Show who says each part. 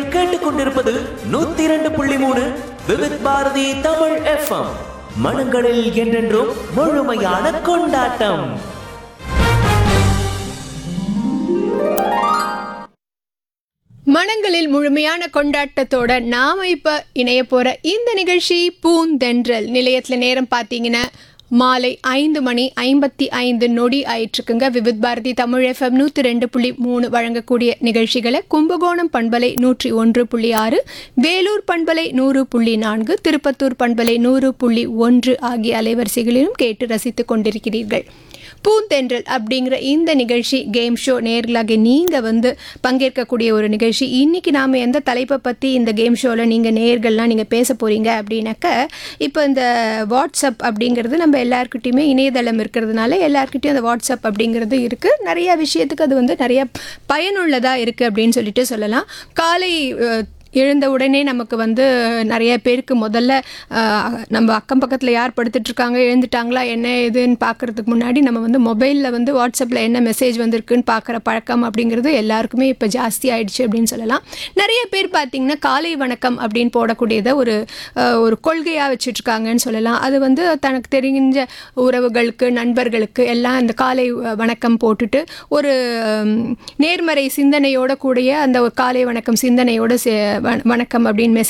Speaker 1: கேட்டுக்கொண்டிருப்பது நூத்தி இரண்டு புள்ளி மூணு விவித் பாரதி தமிழ் எஃப்எம் மனங்களில் என்றென்றும் முழுமையான கொண்டாட்டம்
Speaker 2: மனங்களில் முழுமையான கொண்டாட்டத்தோட நாம இப்ப இணைய போற இந்த நிகழ்ச்சி பூந்தென்றல் நிலையத்துல நேரம் பார்த்தீங்கன்னா மாலை ஐந்து மணி ஐம்பத்தி ஐந்து நொடி ஆயிற்றுக்குங்க விவித் பாரதி தமிழ் எஃப்எம் நூற்றி ரெண்டு புள்ளி மூணு வழங்கக்கூடிய நிகழ்ச்சிகளை கும்பகோணம் பண்பலை நூற்றி ஒன்று புள்ளி ஆறு வேலூர் பண்பலை நூறு புள்ளி நான்கு திருப்பத்தூர் பண்பலை நூறு புள்ளி ஒன்று ஆகிய அலைவரிசைகளிலும் கேட்டு ரசித்துக் கொண்டிருக்கிறீர்கள் பூந்தென்றல் அப்படிங்கிற இந்த நிகழ்ச்சி கேம் ஷோ நேர்களாக நீங்கள் வந்து பங்கேற்கக்கூடிய ஒரு நிகழ்ச்சி இன்றைக்கி நாம் எந்த தலைப்பை பற்றி இந்த கேம் ஷோவில் நீங்கள் நேர்கள்லாம் நீங்கள் பேச போகிறீங்க அப்படின்னாக்க இப்போ இந்த வாட்ஸ்அப் அப்படிங்கிறது நம்ம எல்லாருக்கிட்டையுமே இணையதளம் இருக்கிறதுனால எல்லாருக்கிட்டையும் அந்த வாட்ஸ்அப் அப்படிங்கிறது இருக்குது நிறைய விஷயத்துக்கு அது வந்து நிறைய பயனுள்ளதாக இருக்குது அப்படின்னு சொல்லிட்டு சொல்லலாம் காலை அஹ், எழுந்த உடனே நமக்கு வந்து நிறைய பேருக்கு முதல்ல ஆஹ், நம்ம அக்கம் பக்கத்தில் யார் படுத்துட்டு இருக்காங்க எழுந்துட்டாங்களா என்ன ஏதுன்னு பார்க்கறதுக்கு முன்னாடி நம்ம வந்து மொபைலில் வந்து வாட்ஸ்அப்பில் என்ன மெசேஜ் வந்திருக்குன்னு பார்க்குற பழக்கம் அப்படிங்கிறது எல்லாருக்குமே இப்போ ஜாஸ்தி ஆயிடுச்சு அப்படின்னு சொல்லலாம் நிறைய பேர் பார்த்திங்கன்னா காலை வணக்கம் அப்படின்னு போடக்கூடியதை ஒரு ஆஹ், ஒரு கொள்கையாக வச்சுட்ருக்காங்கன்னு சொல்லலாம் அது வந்து தனக்கு தெரிஞ்ச உறவுகளுக்கு நண்பர்களுக்கு எல்லாம் அந்த காலை வணக்கம் போட்டுட்டு ஒரு ஹம், நேர்மறை சிந்தனையோட கூடிய அந்த ஒரு காலை வணக்கம் சிந்தனையோட சே- வ- வணக்கம் அப்படின்னு மெசேஜ்